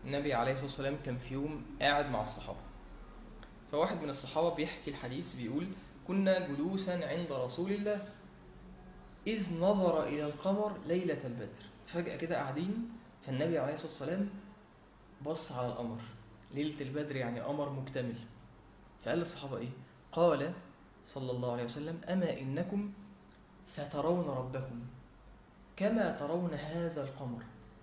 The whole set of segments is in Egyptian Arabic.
النبي عليه الصلاة والسلام كان في يوم قاعد مع الصحابة فواحد من الصحابة بيحكي الحديث بيقول كنا جلوسا عند رسول الله إذ نظر إلى القمر ليلة البدر فجأة كده قاعدين فالنبي عليه الصلاة والسلام بص على القمر ليلة البدر يعني قمر مكتمل فقال للصحابة إيه قال صلى الله عليه وسلم أما إنكم سترون ربكم كما ترون هذا القمر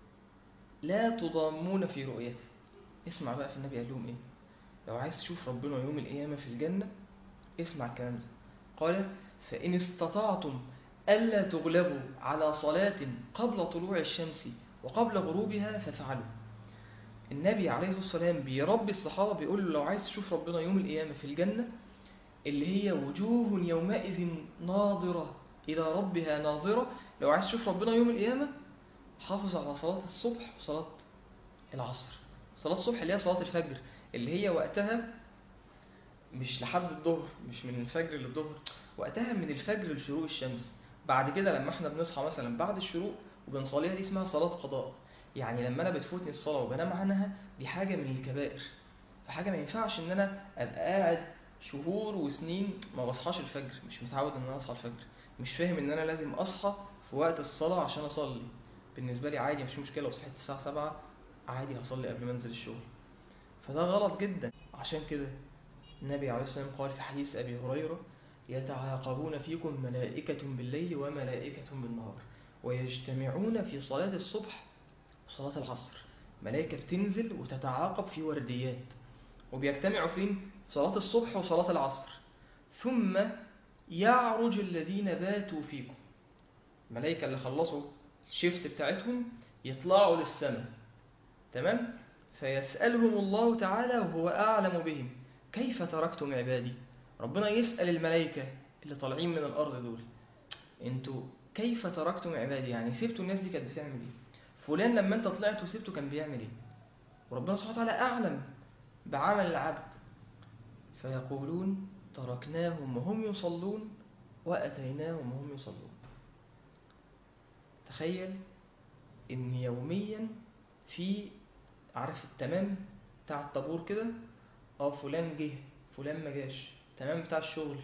لا تضامون في رؤيته اسمع بقى في النبي قال لهم إيه لو عايز تشوف ربنا يوم القيامة في الجنة اسمع الكلام ده قال فإن استطعتم ألا تغلبوا على صلاة قبل طلوع الشمس وقبل غروبها ففعلوا النبي عليه الصلاة والسلام بيربي الصحابة بيقول له لو عايز تشوف ربنا يوم القيامة في الجنة اللي هي وجوه يومئذ ناظرة إلى ربها ناظرة لو عايز تشوف ربنا يوم القيامة حافظ على صلاة الصبح وصلاة العصر صلاة الصبح اللي هي صلاة الفجر اللي هي وقتها مش لحد الظهر مش من الفجر للظهر وقتها من الفجر لشروق الشمس بعد كده لما احنا بنصحى مثلا بعد الشروق وبنصليها دي اسمها صلاة قضاء يعني لما انا بتفوتني الصلاة وبنام عنها دي حاجة من الكبائر فحاجة ما ينفعش ان انا ابقى قاعد شهور وسنين ما بصحاش الفجر مش متعود ان انا اصحى الفجر مش فاهم ان انا لازم اصحى في وقت الصلاة عشان اصلي بالنسبة لي عادي مش مشكلة لو صحيت الساعة سبعة عادي هصلي قبل ما انزل الشغل فده غلط جدا عشان كده النبي عليه الصلاة والسلام قال في حديث أبي هريرة يتعاقبون فيكم ملائكة بالليل وملائكة بالنهار ويجتمعون في صلاة الصبح وصلاة العصر ملائكة بتنزل وتتعاقب في ورديات وبيجتمعوا فين؟ صلاة الصبح وصلاة العصر ثم يعرج الذين باتوا فيكم الملائكة اللي خلصوا الشيفت بتاعتهم يطلعوا للسماء تمام؟ فيسألهم الله تعالى وهو أعلم بهم كيف تركتم عبادي ربنا يسأل الملائكة اللي طالعين من الأرض دول انتوا كيف تركتم عبادي يعني سبتوا الناس دي كانت بتعمل ايه فلان لما انت طلعت وسبته كان بيعمل ايه وربنا سبحانه وتعالى أعلم بعمل العبد فيقولون تركناهم وهم يصلون وأتيناهم وهم يصلون تخيل ان يوميا في عارف التمام بتاع الطابور كده اه فلان جه فلان ما جاش تمام بتاع الشغل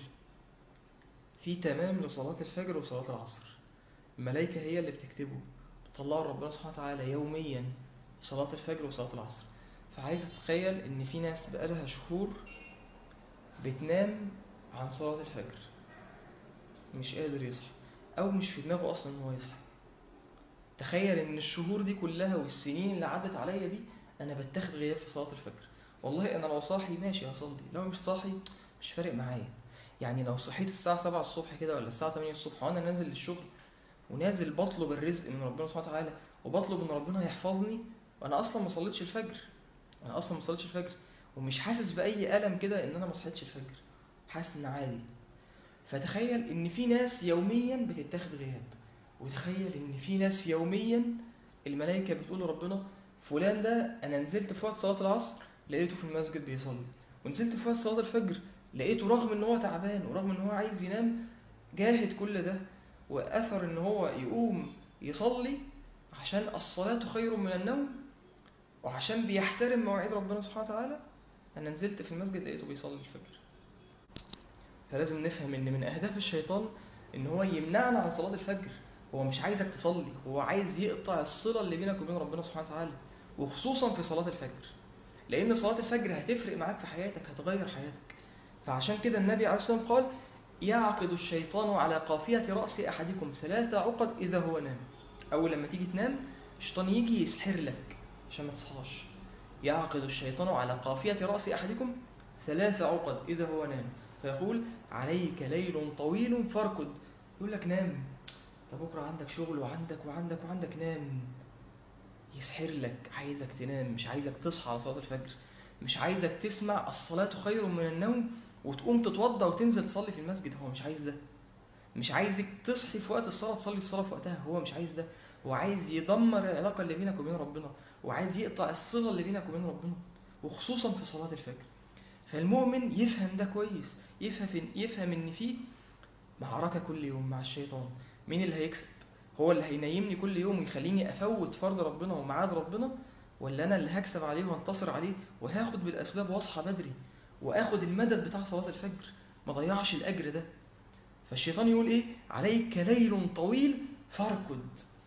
في تمام لصلاة الفجر وصلاة العصر الملائكة هي اللي بتكتبه بتطلعوا ربنا سبحانه وتعالى يوميا صلاة الفجر وصلاة العصر فعايز تتخيل ان في ناس بقالها شهور بتنام عن صلاة الفجر مش قادر يصحى او مش في دماغه اصلا ان هو يصحى تخيل ان الشهور دي كلها والسنين اللي عدت عليا دي انا بتاخد غياب في صلاة الفجر والله انا لو صاحي ماشي هصلي لو مش صاحي مش فارق معايا يعني لو صحيت الساعة 7 الصبح كده ولا الساعة 8 الصبح وانا نازل للشغل ونازل بطلب الرزق من ربنا سبحانه وتعالى وبطلب ان ربنا يحفظني وانا اصلا ما صليتش الفجر انا اصلا ما صليتش الفجر ومش حاسس باي الم كده ان انا ما صحيتش الفجر حاسس ان عادي فتخيل ان في ناس يوميا بتتاخد غياب وتخيل ان في ناس يوميا الملائكة بتقول لربنا فلان ده انا نزلت في وقت صلاة العصر لقيته في المسجد بيصلي ونزلت في وقت صلاة الفجر لقيته رغم ان هو تعبان ورغم ان هو عايز ينام جاهد كل ده واثر ان هو يقوم يصلي عشان الصلاة خير من النوم وعشان بيحترم مواعيد ربنا سبحانه وتعالى انا نزلت في المسجد لقيته بيصلي الفجر فلازم نفهم ان من اهداف الشيطان ان هو يمنعنا عن صلاة الفجر هو مش عايزك تصلي هو عايز يقطع الصلة اللي بينك وبين ربنا سبحانه وتعالى وخصوصا في صلاة الفجر لأن صلاة الفجر هتفرق معاك في حياتك هتغير حياتك فعشان كده النبي عليه الصلاة والسلام قال يعقد الشيطان على قافية رأس أحدكم ثلاث عقد إذا هو نام أول لما تيجي تنام الشيطان يجي يسحر لك عشان ما تصحاش يعقد الشيطان على قافية رأس أحدكم ثلاث عقد إذا هو نام فيقول عليك ليل طويل فاركض يقول لك نام طب بكرة عندك شغل وعندك وعندك وعندك نام يسحر لك عايزك تنام مش عايزك تصحى على صلاة الفجر مش عايزك تسمع الصلاة خير من النوم وتقوم تتوضى وتنزل تصلي في المسجد هو مش عايز ده مش عايزك تصحي في وقت الصلاة تصلي الصلاة في وقتها هو مش عايز ده هو عايز يدمر العلاقة اللي بينك وبين ربنا وعايز يقطع الصلة اللي بينك وبين ربنا وخصوصا في صلاة الفجر فالمؤمن يفهم ده كويس يفهم يفهم ان في معركة كل يوم مع الشيطان مين اللي هيكسب هو اللي هينيمني كل يوم ويخليني افوت فرض ربنا وميعاد ربنا ولا انا اللي هكسب عليه وانتصر عليه وهاخد بالاسباب واصحى بدري واخد المدد بتاع صلاه الفجر ما ضيعش الاجر ده فالشيطان يقول ايه عليك ليل طويل فاركد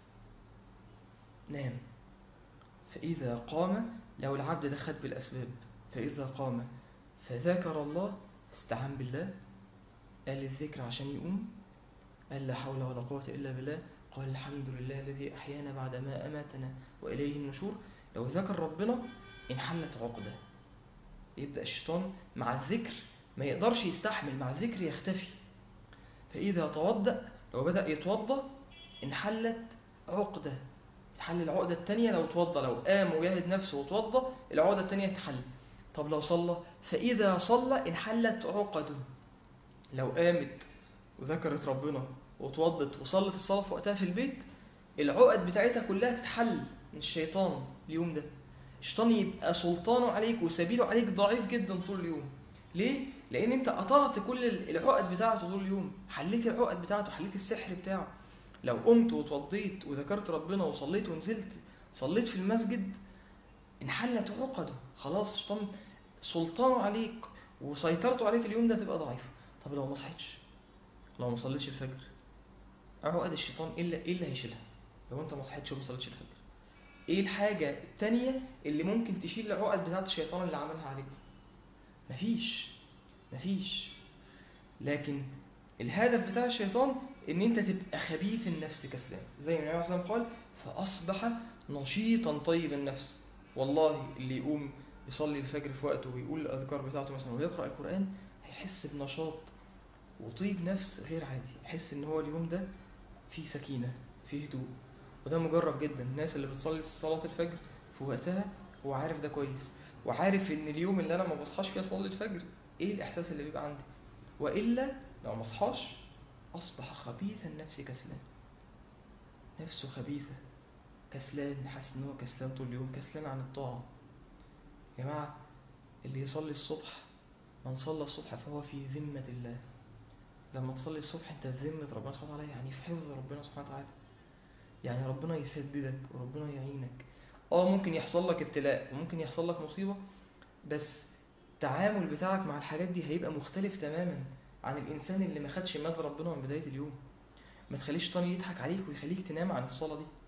نام فاذا قام لو العبد ده خد بالاسباب فاذا قام فذكر الله استعان بالله قال الذكر عشان يقوم قال لا حول ولا قوة إلا بالله قال الحمد لله الذي أحيانا بعد ما أماتنا وإليه النشور لو ذكر ربنا انحلت عقدة يبدأ الشيطان مع الذكر ما يقدرش يستحمل مع الذكر يختفي فإذا توضأ لو بدأ يتوضأ انحلت عقدة تحل العقدة التانية لو توضأ لو قام وجاهد نفسه وتوضأ العقدة التانية تحل طب لو صلى فإذا صلى انحلت عقده لو قامت وذكرت ربنا وتوضت وصلت الصلاة في وقتها في البيت العقد بتاعتها كلها تتحل من الشيطان اليوم ده الشيطان يبقى سلطانه عليك وسبيله عليك ضعيف جدا طول اليوم ليه؟ لأن أنت قطعت كل العقد بتاعته طول اليوم حليت العقد بتاعته حليت السحر بتاعه لو قمت وتوضيت وذكرت ربنا وصليت ونزلت صليت في المسجد انحلت عقده خلاص الشيطان سلطانه عليك وسيطرته عليك اليوم ده تبقى ضعيفة طب لو ما صحيتش لو ما صليتش الفجر عقد الشيطان ايه اللي, إيه اللي هيشيلها لو انت ما صحيتش وما صليتش الفجر ايه الحاجة التانية اللي ممكن تشيل العقد بتاعت الشيطان اللي عملها عليك مفيش مفيش لكن الهدف بتاع الشيطان ان انت تبقى خبيث النفس كسلان زي ما النبي صلى الله عليه وسلم قال فاصبح نشيطا طيب النفس والله اللي يقوم يصلي الفجر في وقته ويقول الاذكار بتاعته مثلا ويقرا القران هيحس بنشاط وطيب نفس غير عادي يحس ان هو اليوم ده فيه سكينه فيه هدوء وده مجرب جدا الناس اللي بتصلي صلاه الفجر في وقتها هو عارف ده كويس وعارف ان اليوم اللي انا ما بصحاش فيه اصلي الفجر ايه الاحساس اللي بيبقى عندي والا لو ما صحاش اصبح خبيث النفس كسلان نفسه خبيثه كسلان حاسس ان هو كسلان طول اليوم كسلان عن الطاعه يا جماعه اللي يصلي الصبح من صلى الصبح فهو في ذمه الله لما تصلي الصبح انت في ذمه ربنا سبحانه وتعالى يعني في حفظ ربنا سبحانه وتعالى يعني ربنا يسددك وربنا يعينك اه ممكن يحصل لك ابتلاء وممكن يحصل لك مصيبة بس التعامل بتاعك مع الحاجات دي هيبقى مختلف تماما عن الإنسان اللي ما خدش ماذ ربنا من بداية اليوم ما تخليش الشيطان يضحك عليك ويخليك تنام عن الصلاة دي